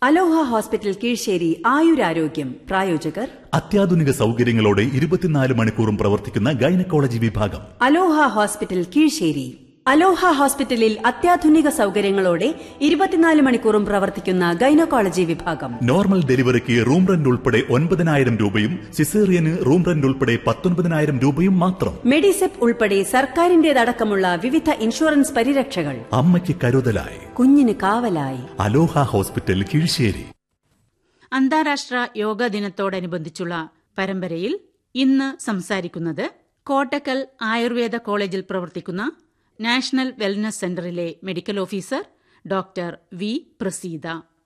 അലോഹ hospital Kizhisseri ആയുരാരോഗ്യം പ്രായോജകർ അത്യാധുനിക സൗകര്യങ്ങളോടെ ഇരുപത്തിനാല് മണിക്കൂറും പ്രവർത്തിക്കുന്ന ഗൈനക്കോളജി വിഭാഗം അലോഹ ഹോസ്പിറ്റൽ കീഴ്ശേരി അലോഹ ഹോസ്പിറ്റലിൽ അത്യാധുനിക സൗകര്യങ്ങളോടെ ഇരുപത്തിനാല് മണിക്കൂറും പ്രവർത്തിക്കുന്ന ഗൈനക്കോളജി വിഭാഗം നോർമൽ ഡെലിവറിക്ക് റൂം റെന്റ് ഉൾപ്പെടെ ഒൻപതിനായിരം രൂപയും സിസേറിയന് റൂം റെന്റ് ഉൾപ്പെടെ പത്തൊൻപതിനായിരം രൂപയും മാത്രം മെഡിസെപ്പ് ഉൾപ്പെടെ സർക്കാരിന്റേതടക്കമുള്ള വിവിധ ഇൻഷുറൻസ് പരിരക്ഷകൾ അമ്മയ്ക്ക് കരുതലായി കുഞ്ഞിന് കാവലായി അലോഹ ഹോസ്പിറ്റൽ കീഴ്ശേരി അന്താരാഷ്ട്ര യോഗ ദിനത്തോടനുബന്ധിച്ചുള്ള പരമ്പരയിൽ ഇന്ന് സംസാരിക്കുന്നത് കോട്ടക്കൽ ആയുർവേദ കോളേജിൽ പ്രവർത്തിക്കുന്ന നാഷണൽ വെൽനസ് സെന്ററിലെ medical officer doctor V Praseetha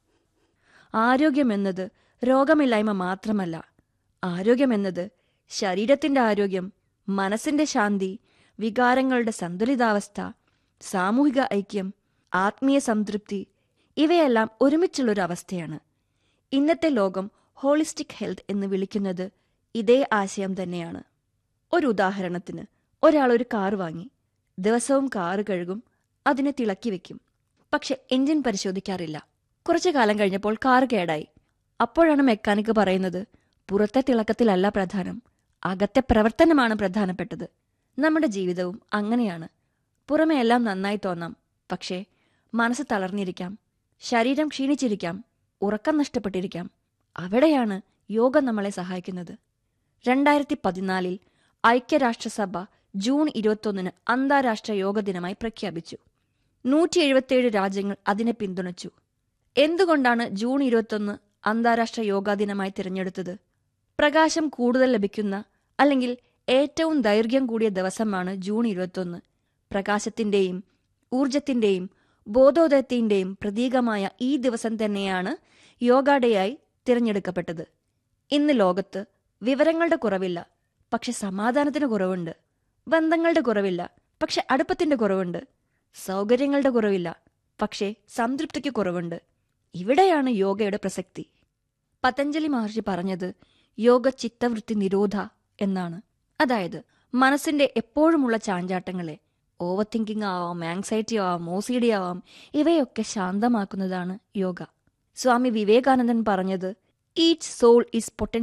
ആരോഗ്യമെന്നത് രോഗമില്ലായ്മ മാത്രമല്ല ആരോഗ്യമെന്നത് ശരീരത്തിന്റെ ആരോഗ്യം മനസ്സിന്റെ ശാന്തി വികാരങ്ങളുടെ സന്തുലിതാവസ്ഥ സാമൂഹിക ഐക്യം ആത്മീയ സംതൃപ്തി ഇവയെല്ലാം ഒരുമിച്ചുള്ളൊരു അവസ്ഥയാണ് ഇന്നത്തെ ലോകം ഹോളിസ്റ്റിക് ഹെൽത്ത് എന്ന് വിളിക്കുന്നത് ഇതേ ആശയം തന്നെയാണ് ഒരു ഉദാഹരണത്തിന് ഒരാൾ ഒരു കാർ വാങ്ങി ദിവസവും കാറ് കഴുകും അതിനെ തിളക്കി വെക്കും പക്ഷെ എഞ്ചിൻ പരിശോധിക്കാറില്ല കുറച്ചു കാലം കഴിഞ്ഞപ്പോൾ കാർ കേടായി അപ്പോഴാണ് മെക്കാനിക്ക് പറയുന്നത് പുറത്തെ തിളക്കത്തിലല്ല പ്രധാനം അകത്തെ പ്രവർത്തനമാണ് പ്രധാനപ്പെട്ടത് നമ്മുടെ ജീവിതവും അങ്ങനെയാണ് പുറമെ എല്ലാം നന്നായി തോന്നാം പക്ഷേ മനസ്സ് തളർന്നിരിക്കാം ശരീരം ക്ഷീണിച്ചിരിക്കാം ഉറക്കം നഷ്ടപ്പെട്ടിരിക്കാം അവിടെയാണ് യോഗ നമ്മളെ സഹായിക്കുന്നത് രണ്ടായിരത്തി പതിനാലിൽ ഐക്യരാഷ്ട്രസഭ ജൂൺ ഇരുപത്തൊന്നിന് അന്താരാഷ്ട്ര യോഗ ദിനമായി പ്രഖ്യാപിച്ചു നൂറ്റി എഴുപത്തിയേഴ് രാജ്യങ്ങൾ അതിനെ പിന്തുണച്ചു എന്തുകൊണ്ടാണ് ജൂൺ ഇരുപത്തൊന്ന് അന്താരാഷ്ട്ര യോഗാ ദിനമായി തിരഞ്ഞെടുത്തത് പ്രകാശം കൂടുതൽ ലഭിക്കുന്ന അല്ലെങ്കിൽ ഏറ്റവും ദൈർഘ്യം കൂടിയ ദിവസമാണ് ജൂൺ ഇരുപത്തൊന്ന് പ്രകാശത്തിന്റെയും ഊർജത്തിന്റെയും ബോധോദയത്തിന്റെയും പ്രതീകമായ ഈ ദിവസം തന്നെയാണ് യോഗ ഡേയായി തിരഞ്ഞെടുക്കപ്പെട്ടത് ഇന്ന് ലോകത്ത് വിവരങ്ങളുടെ കുറവില്ല പക്ഷെ സമാധാനത്തിന് കുറവുണ്ട് ബന്ധങ്ങളുടെ കുറവില്ല പക്ഷെ അടുപ്പത്തിന്റെ കുറവുണ്ട് സൗകര്യങ്ങളുടെ കുറവില്ല പക്ഷേ സംതൃപ്തിക്ക് കുറവുണ്ട് ഇവിടെയാണ് യോഗയുടെ പ്രസക്തി പതഞ്ജലി മഹർഷി പറഞ്ഞത് യോഗ ചിത്തവൃത്തി നിരോധ എന്നാണ് അതായത് മനസ്സിന്റെ എപ്പോഴുമുള്ള ചാഞ്ചാട്ടങ്ങളെ ഓവർ തിങ്കിങ് ആവാം ആങ്സൈറ്റി ആവാം ഓസിഡി ആവാം ഇവയൊക്കെ ശാന്തമാക്കുന്നതാണ് യോഗ സ്വാമി വിവേകാനന്ദൻ പറഞ്ഞത് ഈച്ച് സോൾ ഈസ് പൊട്ടൻ